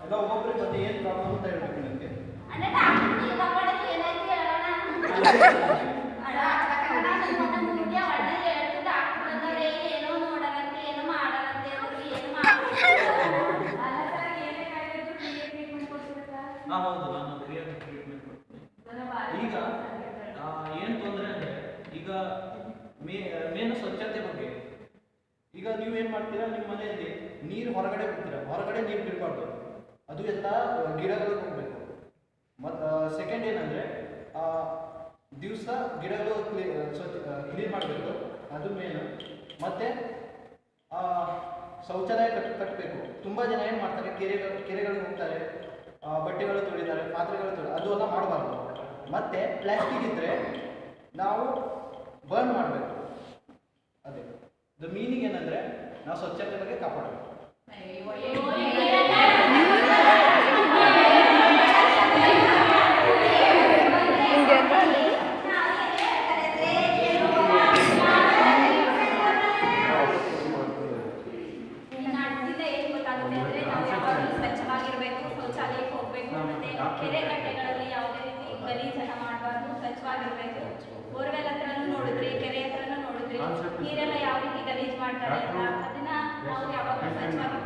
ಎಲ್ಲ ಒಬ್ಬೊಬ್ಬರಿಗೆ ಬಂದು ಏನು ಪ್ರಾಬ್ಲಮ್ ಅಂತ ಹೇಳ್ಬೇಕು ನನಗೆ ಅಣ್ಣ ಡಾಕ್ಟರ್ ಕಾಪಾಡಕ್ಕೆ ಏನಾಯ್ತು ಹೇಳೋಣ ಅಣ್ಣ ನನ್ನ ಮೊನ್ನೆ ಮುಂದೆ ಒಳ್ಳೆ ಹೇಳ್ತು ಡಾಕ್ಟರ್ ಬಂದವ್ರೆ ಏನೋ ನೋಡರಂತೆ ಏನೋ ಮಾಡರಂತೆ ಅವ್ರಿಗೆ ಏನು ಮಾಡ್ಬೇಕು ಅಲ್ಲ ಸರ್ ಏನೇ ಕಾಯಿಲೆ ಟ್ರೀಟ್ಮೆಂಟ್ ಕೊಡ್ತೀರಾ ಹಾಂ ಹೌದು ನಾನು ಫ್ರೀಯಾಗಿ ಟ್ರೀಟ್ಮೆಂಟ್ ಕೊಡ್ತೀನಿ ಈಗ ಏನು ತೊಂದರೆ ಅಂದರೆ ಈಗ ಮೇ ಮೇನ್ ಸ್ವಚ್ಛತೆ ಬಗ್ಗೆ ಈಗ ನೀವು ಏನು ಮಾಡ್ತೀರಾ ನಿಮ್ಮ ಮನೆಯಲ್ಲಿ ನೀರು ಹೊರಗಡೆ ಬಿಡ್ತೀರಾ ಹೊರಗಡೆ ನೀರು ಬಿಡಬಾರ್ದು ಅದು ಎಲ್ಲ ಗಿಡಗಳಿಗೆ ಹೋಗಬೇಕು ಮತ್ತು ಸೆಕೆಂಡ್ ಏನಂದರೆ ದಿವಸ ಗಿಡಗಳು ಕ್ಲೀ ಸ್ವಚ್ಛ ಕ್ಲೀನ್ ಮಾಡಬೇಕು ಅದು ಮೇನು ಮತ್ತು ಶೌಚಾಲಯ ಕಟ್ ಕಟ್ಟಬೇಕು ತುಂಬ ಜನ ಏನು ಮಾಡ್ತಾರೆ ಕೆರೆಗಳು ಕೆರೆಗಳಿಗೆ ಹೋಗ್ತಾರೆ ಆ, ಬಟ್ಟೆಗಳು ತೊಳಿತಾರೆ ಪಾತ್ರೆಗಳು ತೊಳಿ ಅದು ಎಲ್ಲ ಮಾಡಬಾರ್ದು ಮತ್ತು ಪ್ಲಾಸ್ಟಿಕ್ ಇದ್ದರೆ ನಾವು ಬರ್ನ್ ಮಾಡಬೇಕು ಅದೇ ದ ಮೀನಿಂಗ್ ಏನಂದರೆ ನಾವು ಸ್ವಚ್ಛತೆ ಬಗ್ಗೆ ಕಾಪಾಡಬೇಕು ಇನ್ನು ಅಡ್ಡಿಯಿಂದ ಏನು ಗೊತ್ತಾಗುತ್ತೆ ಅಂದ್ರೆ ನಾವು ಯಾವಾಗಲೂ ಸ್ವಚ್ಛವಾಗಿರ್ಬೇಕು ಶೌಚಾಲಯಕ್ಕೆ ಹೋಗ್ಬೇಕು ಮತ್ತೆ ಕೆರೆ ಕಟ್ಟೆಗಳಲ್ಲಿ ಯಾವುದೇ ರೀತಿ ಗಲೀಜನ್ನ ಮಾಡಬಾರ್ದು ಸ್ವಚ್ಛವಾಗಿರ್ಬೇಕು ಬೋರ್ವೆಲ್ ಹತ್ರನೂ ನೋಡಿದ್ರಿ ಕೆರೆ ಹತ್ರನೂ ನೋಡಿದ್ರಿ ನೀರೆಲ್ಲ ಯಾವ ರೀತಿ ಗಲೀಜ್ ಮಾಡ್ತಾರೆ ಅಂತ ಅದನ್ನ ನಾವು ಯಾವಾಗಲೂ ಸ್ವಚ್ಛವಾಗಿ